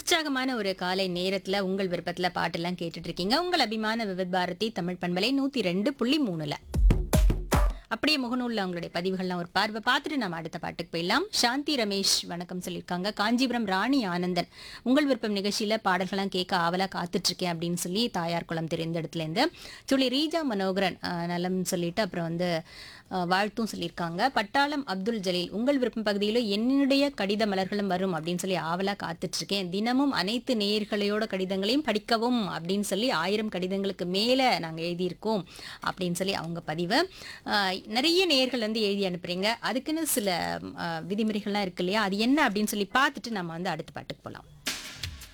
உற்சாகமான ஒரு காலை நேரத்துல உங்கள் விருப்பத்துல பாட்டெல்லாம் கேட்டுட்டு இருக்கீங்க உங்கள் அபிமான விவித் பாரதி தமிழ் பண்பலை நூத்தி ரெண்டு புள்ளி மூணுல அப்படியே முகநூல்ல அவங்களுடைய பதிவுகள்லாம் ஒரு பார்வை பார்த்துட்டு நம்ம அடுத்த பாட்டுக்கு போயிடலாம் சாந்தி ரமேஷ் வணக்கம் சொல்லியிருக்காங்க காஞ்சிபுரம் ராணி ஆனந்தன் உங்கள் விருப்பம் நிகழ்ச்சியில பாடல்கள்லாம் கேட்க ஆவலா காத்துட்டு இருக்கேன் அப்படின்னு சொல்லி தாயார் குளம் தெரிந்த இடத்துல இருந்து சொல்லி ரீஜா மனோகரன் ஆஹ், நலம் சொல்லிட்டு அப்புறம் வந்து ஆஹ், வாழ்த்தும் சொல்லியிருக்காங்க பட்டாளம் அப்துல் ஜலீல் உங்கள் விருப்பம் பகுதியில் என்னுடைய கடித மலர்களும் வரும் அப்படின்னு சொல்லி ஆவலா காத்துட்டு இருக்கேன் தினமும் அனைத்து நேயர்களையோட கடிதங்களையும் படிக்கவும் அப்படின்னு சொல்லி ஆயிரம் கடிதங்களுக்கு மேலே நாங்கள் எழுதியிருக்கோம் அப்படின்னு சொல்லி அவங்க பதிவு ஆஹ், நிறைய நேயர்கள் வந்து எழுதி அனுப்புறீங்க அதுக்குன்னு சில ஆஹ், விதிமுறைகள்லாம் இருக்கு இல்லையா அது என்ன அப்படின்னு சொல்லி பார்த்துட்டு நம்ம வந்து அடுத்த பாட்டுக்கு போகலாம்